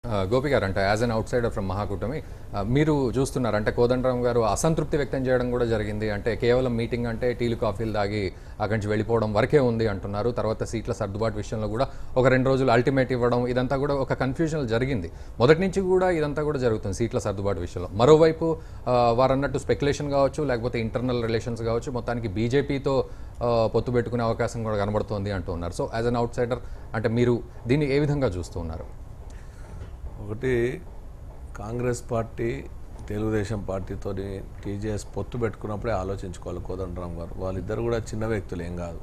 ఆ, గోపి గారు అంటే as an outsider from Mahakutami ఆ, మీరు చూస్తున్నారు అంటే కోదండరామ్ గారు అసంతృప్తి వ్యక్తం చేయడం కూడా జరిగింది అంటే కేవలం మీటింగ్ అంటే టీలు కాఫీలు తాగి అక్కడి నుంచి వెళ్ళిపోవడం వరకే ఉంది అంటున్నారు తర్వాత సీట్ల సర్దుబాటు విషయంలో కూడా ఒక రెండు రోజులు అల్టిమేట్ ఇవ్వడం ఇదంతా కూడా ఒక కన్ఫ్యూజన్ జరిగింది మొదటి నుంచి కూడా ఇదంతా కూడా జరుగుతుంది సీట్ల సర్దుబాటు విషయంలో మరోవైపు ఆ, వారు అన్నట్టు స్పెక్యులేషన్ కావచ్చు లేకపోతే ఇంటర్నల్ రిలేషన్స్ కావచ్చు మొత్తానికి బీజేపీతో పొత్తు పెట్టుకునే అవకాశం కూడా కనబడుతోంది అంటూ ఉన్నారు so as an outsider అంటే మీరు దీన్ని ఏ విధంగా చూస్తూ ఉన్నారు ఒకటి కాంగ్రెస్ పార్టీ తెలుగుదేశం పార్టీతో టీజేఎస్ పొత్తు పెట్టుకున్నప్పుడే ఆలోచించుకోవాలి కోదండరామ్ గారు వాళ్ళిద్దరు కూడా చిన్న వ్యక్తులు ఏం కాదు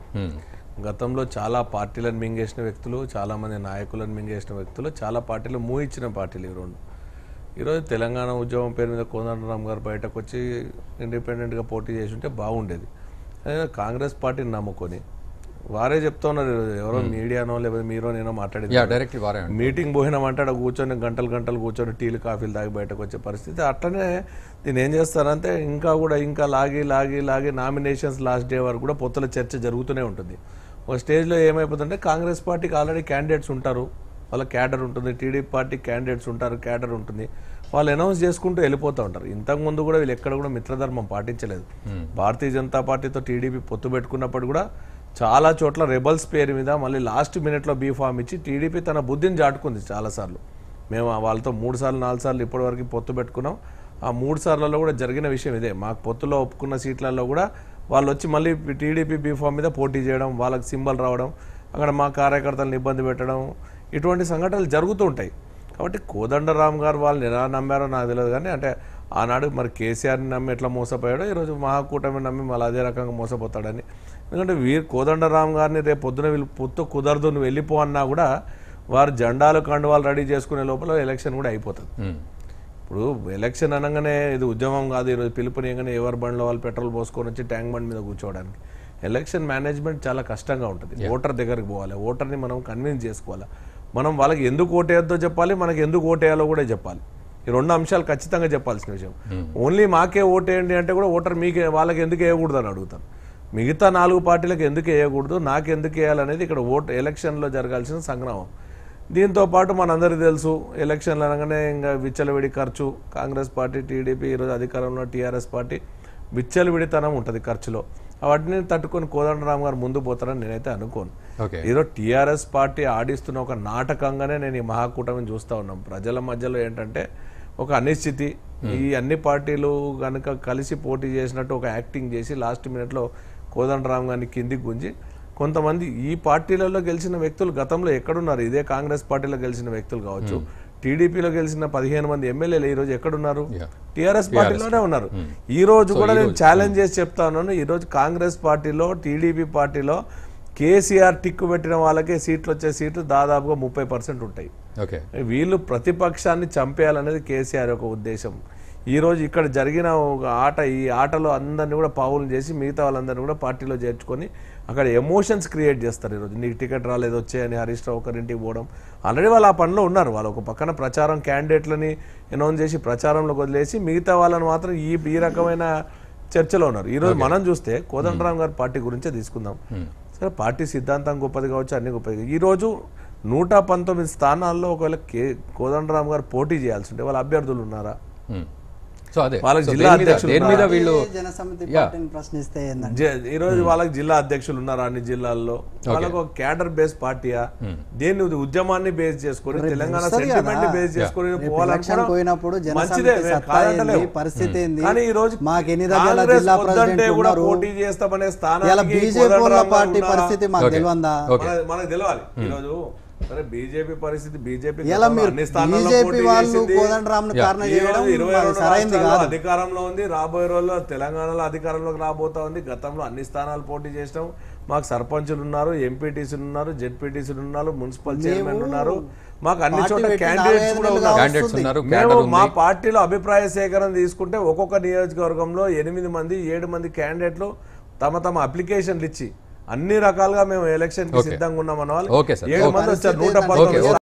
గతంలో చాలా పార్టీలను మింగేసిన వ్యక్తులు చాలా మంది నాయకులను మింగేసిన వ్యక్తులు చాలా పార్టీలు మూ ఇచ్చిన పార్టీలు ఈ రెండు ఈరోజు తెలంగాణ ఉద్యమం పేరు మీద కోదండరామ్ గారు బయటకు వచ్చి ఇండిపెండెంట్గా పోటీ చేసి ఉంటే బాగుండేది అదే కాంగ్రెస్ పార్టీని నమ్ముకొని వారే చెప్తా ఉన్నారు ఈరోజు ఎవరో మీడియానో లేకపోతే మీరో నేనో మాట్లాడింది యా డైరెక్ట్లీ వారే అంటారు. మీటింగ్ పోయినామంటే అక్కడ కూర్చొని గంటలు గంటలు కూర్చొని టీలు కాఫీలు తాగి బయటకు వచ్చే పరిస్థితి అట్లనే దీన్ని ఏం చేస్తారంటే ఇంకా కూడా ఇంకా లాగి లాగి లాగి నామినేషన్స్ లాస్ట్ డే వరకు కూడా పొత్తుల చర్చ జరుగుతూనే ఉంటుంది ఒక స్టేజ్లో ఏమైపోతుందంటే కాంగ్రెస్ పార్టీకి ఆల్రెడీ క్యాండిడేట్స్ ఉంటారు వాళ్ళ క్యాడర్ ఉంటుంది టీడీపీ పార్టీ క్యాండిడేట్స్ ఉంటారు క్యాడర్ ఉంటుంది వాళ్ళు అనౌన్స్ చేసుకుంటూ వెళ్ళిపోతూ ఉంటారు ఇంతకుముందు కూడా వీళ్ళు ఎక్కడ కూడా మిత్రధర్మం పాటించలేదు భారతీయ జనతా పార్టీతో టీడీపీ పొత్తు పెట్టుకున్నప్పుడు కూడా చాలా చోట్ల రెబల్స్ పేరు మీద మళ్ళీ లాస్ట్ మినిట్లో బీ ఫామ్ ఇచ్చి టీడీపీ తన బుద్ధిని చాటుకుంది చాలాసార్లు మేము ఆ వాళ్ళతో మూడు సార్లు నాలుగు సార్లు ఇప్పటివరకు పొత్తు పెట్టుకున్నాం ఆ మూడు సార్లలో కూడా జరిగిన విషయం ఇదే మాకు పొత్తులో ఒప్పుకున్న సీట్లలో కూడా వాళ్ళు వచ్చి మళ్ళీ టీడీపీ బీ ఫామ్ మీద పోటీ చేయడం వాళ్ళకి సింబల్ రావడం అక్కడ మా కార్యకర్తలను ఇబ్బంది పెట్టడం ఇటువంటి సంఘటనలు జరుగుతూ ఉంటాయి కాబట్టి కోదండరామ్ గారు వాళ్ళని ఎలా నమ్మారో నాకు తెలియదు కానీ అంటే ఆనాడు మరి కేసీఆర్ని నమ్మి ఎట్లా మోసపోయాడో ఈరోజు మహాకూటమి నమ్మి మళ్ళీ అదే రకంగా మోసపోతాడని ఎందుకంటే వీరు కోదండరామ్ గారిని రేపు పొద్దున వీళ్ళు పొత్తు కుదరదు నువ్వు వెళ్ళిపో అన్నా కూడా వారు జెండాలు కండువాలు రెడీ చేసుకునే లోపల ఎలక్షన్ కూడా అయిపోతుంది మ్మ్. ఇప్పుడు ఎలక్షన్ అనగానే ఇది ఉద్యమం కాదు ఈరోజు పిలుపునియగానే ఎవరి బండ్లో వాళ్ళు పెట్రోల్ పోసుకొని వచ్చి ట్యాంక్ బండ్ మీద కూర్చోవడానికి ఎలక్షన్ మేనేజ్మెంట్ చాలా కష్టంగా ఉంటుంది ఓటర్ దగ్గరికి పోవాలి ఓటర్ని మనం కన్విన్స్ చేసుకోవాలి మనం వాళ్ళకి ఎందుకు ఓటేయొద్దో చెప్పాలి మనకి ఎందుకు ఓటేయాలో కూడా చెప్పాలి ఈ రెండు అంశాలు ఖచ్చితంగా చెప్పాల్సిన విషయం ఓన్లీ మాకే ఓటేయండి అంటే కూడా ఓటర్ మీకే వాళ్ళకి ఎందుకు వేయకూడదు అని అడుగుతారు మిగతా నాలుగు పార్టీలకు ఎందుకు వేయకూడదు నాకు ఎందుకు వేయాలనేది ఇక్కడ ఓట్ ఎలక్షన్లో జరగాల్సిన సంగ్రామం దీంతో పాటు మనందరికీ తెలుసు ఎలక్షన్లు అనగానే ఇంకా విచ్చలవిడి ఖర్చు కాంగ్రెస్ పార్టీ టీడీపీ ఈరోజు అధికారంలో టీఆర్ఎస్ పార్టీ విచ్చలవిడితనం ఉంటుంది ఖర్చులో వాటిని తట్టుకొని కోదండరామ్ గారు ముందు పోతారని నేనైతే అనుకోను ఓకే ఈరోజు టీఆర్ఎస్ పార్టీ ఆడిస్తున్న ఒక నాటకంగానే నేను ఈ మహాకూటమిని చూస్తూ ఉన్నాం ప్రజల మధ్యలో ఏంటంటే ఒక అనిశ్చితి ఈ అన్ని పార్టీలు కనుక కలిసి పోటీ చేసినట్టు ఒక యాక్టింగ్ చేసి లాస్ట్ మినిట్లో కోదండరామ్ గారిని కిందికి గుంజి కొంతమంది ఈ పార్టీలలో గెలిచిన వ్యక్తులు గతంలో ఎక్కడున్నారు ఇదే కాంగ్రెస్ పార్టీలో గెలిచిన వ్యక్తులు కావచ్చు టీడీపీలో గెలిచిన పదిహేను మంది ఎమ్మెల్యేలు ఈ రోజు ఎక్కడున్నారు Yeah. టీఆర్ఎస్ పార్టీలోనే ఉన్నారు ఈ రోజు కూడా నేను ఛాలెంజ్ చేసి చెప్తా ఉన్నాను ఈ రోజు కాంగ్రెస్ పార్టీలో టీడీపీ పార్టీలో కేసీఆర్ టిక్కు పెట్టిన వాళ్ళకే సీట్లు వచ్చే సీట్లు దాదాపుగా ముప్పై పర్సెంట్ ఉంటాయి ఓకే వీళ్ళు ప్రతిపక్షాన్ని చంపేయాలనేది కేసీఆర్ యొక్క ఉద్దేశం ఈ రోజు ఇక్కడ జరిగిన ఒక ఆట ఈ ఆటలో అందరిని కూడా పావులు చేసి మిగతా వాళ్ళందరినీ కూడా పార్టీలో చేర్చుకొని అక్కడ ఎమోషన్స్ క్రియేట్ చేస్తారు ఈరోజు నీకు టికెట్ రాలేదు వచ్చాయని హరీష్ రావు ఒకరింటికి పోవడం ఆల్రెడీ వాళ్ళు ఆ పనిలో ఉన్నారు వాళ్ళు ఒక పక్కన ప్రచారం క్యాండిడేట్లని అనౌన్స్ చేసి ప్రచారంలోకి వదిలేసి మిగతా వాళ్ళని మాత్రం ఈ ఈ రకమైన చర్చలో ఉన్నారు ఈ రోజు మనం చూస్తే కోదండరామ్ గారి పార్టీ గురించే తీసుకుందాం సరే పార్టీ సిద్ధాంతం గొప్పది కావచ్చు అన్ని గొప్పది ఈ రోజు నూట పంతొమ్మిది స్థానాల్లో ఒకవేళ కే కోదండరామ్ గారు పోటీ చేయాల్సి ఉంటే వాళ్ళ అభ్యర్థులు ఉన్నారా మ్మ్. సో అదే వాళ్ళకి సో జిల్లా దేని మీద- అధ్యక్షులు దేని మీద వీళ్ళు జనసమితి యా. పార్టీని ప్రశ్నిస్తే ఏందండి జ- ఈ రోజు వాళ్ళకి జిల్లా అధ్యక్షులు ఉన్నారు అన్ని జిల్లాల్లో వాళ్ళకు ఒక క్యాడర్ బేస్ పార్టీయా దేన్ని ఇది ఉద్యమాన్ని బేస్ చేసుకొని తెలంగాణ వస్తది సెంటిమెంట్ కదా. బేస్ చేసుకొని రేపు పోవాలని ఎలక్షన్ కూడా పోయినప్పుడు మంచిదే జనసమితి మేము సత్తా కాదంటలేము. ఏంది, పరిస్థితి ఏంది కానీ ఈ రోజు మాకు ఎన్ని దగ్గర కాంగ్రెస్ జిల్లా వద్దంటే ప్రెసిడెంట్ కూడా ఉన్నారు పోటీ చేస్తామనే ఇలా స్థానానికి బీజేపీ కోదండరామ్ వాళ్ళ గారు పార్టీ ఉన్నారా? పరిస్థితి మాకు ఓకే. తెలియందా ఓకే. మన- మనకు తెలవాలి ఈరోజు సరే బీజేపీ పరిస్థితి బీజేపీ ఇలా గతంలో మీరు అన్ని స్థానాల్లో బీజేపీ పోటీ వాళ్ళు చేసింది. కోదండరామ్ను యా. కారణం ఈ చేయడం రోజు ఇరవై మరి రెండు సరైంది రాష్ట్రాల్లో కాదు అధికారంలో ఉంది రాబోయే రోజుల్లో తెలంగాణలో అధికారంలోకి రాబోతా ఉంది గతంలో అన్ని స్థానాలు పోటీ చేసినాం మాకు సర్పంచులు ఉన్నారు ఎంపీటీసీలు ఉన్నారు జెడ్పీటీసీలు ఉన్నారు మున్సిపల్ చైర్మన్ ఉన్నారు మాకు అన్ని పార్టీ చోట్ల పెట్టి క్యాండిడేట్స్ నాలుగైదు కూడా నెలలు ఉన్నారు క్యాండిడేట్స్ వస్తుంది. ఉన్నారు మేము క్యాడర్ మా ఉంది పార్టీలో అభిప్రాయ సేకరణ తీసుకుంటే ఒక్కొక్క నియోజకవర్గంలో ఎనిమిది మంది ఏడు మంది క్యాండిడేట్లు తమ తమ అప్లికేషన్లు ఇచ్చి అన్ని రకాలుగా మేము ఎలక్షన్ కి ఓకే. సిద్ధంగా ఉన్నాం అన్న వాళ్ళు ఓకే సార్. ఏడు ఓకే. మంది వచ్చారు నూట పరిస్థితి పంతొమ్మిది ఏంటంటే-